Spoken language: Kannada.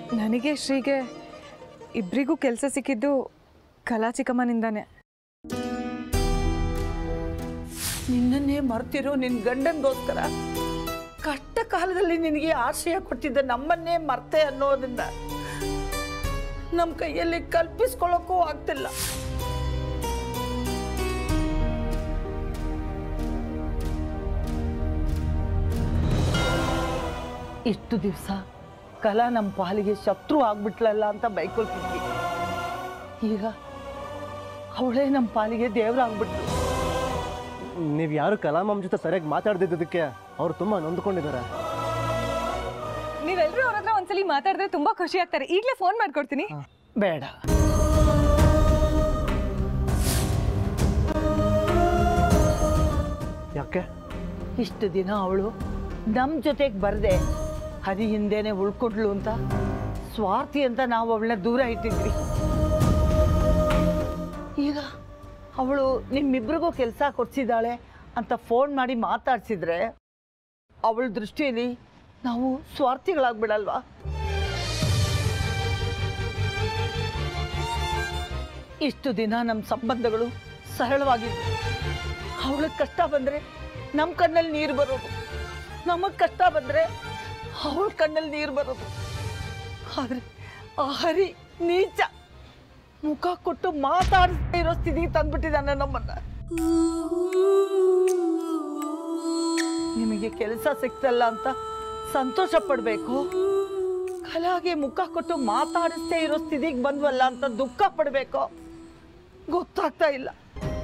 ನನಗೆ ಶ್ರೀಗೆ ಇಬ್ಬರಿಗೂ ಕೆಲಸ ಸಿಕ್ಕಿದ್ದು ಕಲಾ ಚಿಕ್ಕಮ್ಮನಿಂದಾನೆ ನಿನ್ನನ್ನೇ ಮರ್ತಿರೋ ನಿನ್ನ ಗಂಡನಿಗೋಸ್ಕರ ಕಷ್ಟ ಕಾಲದಲ್ಲಿ ನಿನಗೆ ಆಶ್ರಯ ಕೊಟ್ಟಿದ್ದ ನಮ್ಮನ್ನೇ ಮರ್ತೆ ಅನ್ನೋದನ್ನ ನಮ್ಮ ಕೈಯಲ್ಲಿ ಕಲ್ಪಿಸ್ಕೊಳ್ಳೋಕ್ಕೂ ಆಗ್ತಿಲ್ಲ ಇಷ್ಟು ದಿವಸ ಕಲಾ ನಮ್ಮ ಪಾಲಿಗೆ ಶತ್ರು ಆಗ್ಬಿಟ್ಲಲ್ಲ ಅಂತ ಬೈಕೊಳ್ತಿದ್ವಿ ಈಗ ಅವಳೇ ನಮ್ಮ ಪಾಲಿಗೆ ದೇವರಾಗ್ಬಿಟ್ಲು ನೀವು ಯಾರು ಕಲಾಮಮ್ ಜೊತೆ ಸರಿಯಾಗಿ ಮಾತಾಡ್ದಿದ್ದಕ್ಕೆ ಅವ್ರು ತುಂಬ ನೊಂದ್ಕೊಂಡಿದ್ದಾರೆ ನೀವೆಲ್ಲರೂ ಅವ್ರ ಹತ್ರ ಒಂದ್ಸಲಿ ಮಾತಾಡಿದ್ರೆ ತುಂಬಾ ಖುಷಿ ಆಗ್ತಾರೆ ಈಗಲೇ ಫೋನ್ ಮಾಡ್ಕೊಡ್ತೀನಿ ಬೇಡ ಯಾಕೆ ಇಷ್ಟು ದಿನ ಅವಳು ನಮ್ಮ ಜೊತೆಗೆ ಬರದೆ ಹರಿ ಹಿಂದೆನೆ ಉಳ್ಕೊಂಡ್ಲು ಅಂತ ಸ್ವಾರ್ಥಿ ಅಂತ ನಾವು ಅವಳನ್ನ ದೂರ ಇಟ್ಟಿದ್ವಿ ಈಗ ಅವಳು ನಿಮ್ಮಿಬ್ರಿಗೂ ಕೆಲಸ ಕೊಡ್ಸಿದ್ದಾಳೆ ಅಂತ ಫೋನ್ ಮಾಡಿ ಮಾತಾಡ್ಸಿದ್ರೆ ಅವಳ ದೃಷ್ಟಿಯಲ್ಲಿ ನಾವು ಸ್ವಾರ್ಥಿಗಳಾಗ್ಬಿಡಲ್ವಾ ಇಷ್ಟು ದಿನ ನಮ್ಮ ಸಂಬಂಧಗಳು ಸರಳವಾಗಿತ್ತು ಅವಳಿಗೆ ಕಷ್ಟ ಬಂದರೆ ನಮ್ಮ ಕಣ್ಣಲ್ಲಿ ನೀರು ಬರೋದು ನಮಗೆ ಕಷ್ಟ ಬಂದರೆ ಅವಳ ಕಣ್ಣಲ್ಲಿ ನೀರು ಬರೋದು ಆದರೆ ಆ ಹರಿ ನೀಚ ಮುಖ ಕೊಟ್ಟು ಮಾತಾಡಿಸ್ತಾ ಇರೋ ಸ್ಥಿತಿಗೆ ತಂದ್ಬಿಟ್ಟಿದ್ದಾನೆ ನಮ್ಮನ್ನ ನಿಮಗೆ ಕೆಲಸ ಸಿಕ್ತಲ್ಲ ಅಂತ ಸಂತೋಷ ಪಡಬೇಕು ಕಲಾಗೆ ಮುಖ ಕೊಟ್ಟು ಮಾತಾಡಿಸ್ತೇ ಇರೋ ಸ್ಥಿತಿಗೆ ಬಂದ್ವಲ್ಲ ಅಂತ ದುಃಖ ಪಡಬೇಕು ಗೊತ್ತಾಗ್ತಾ ಇಲ್ಲ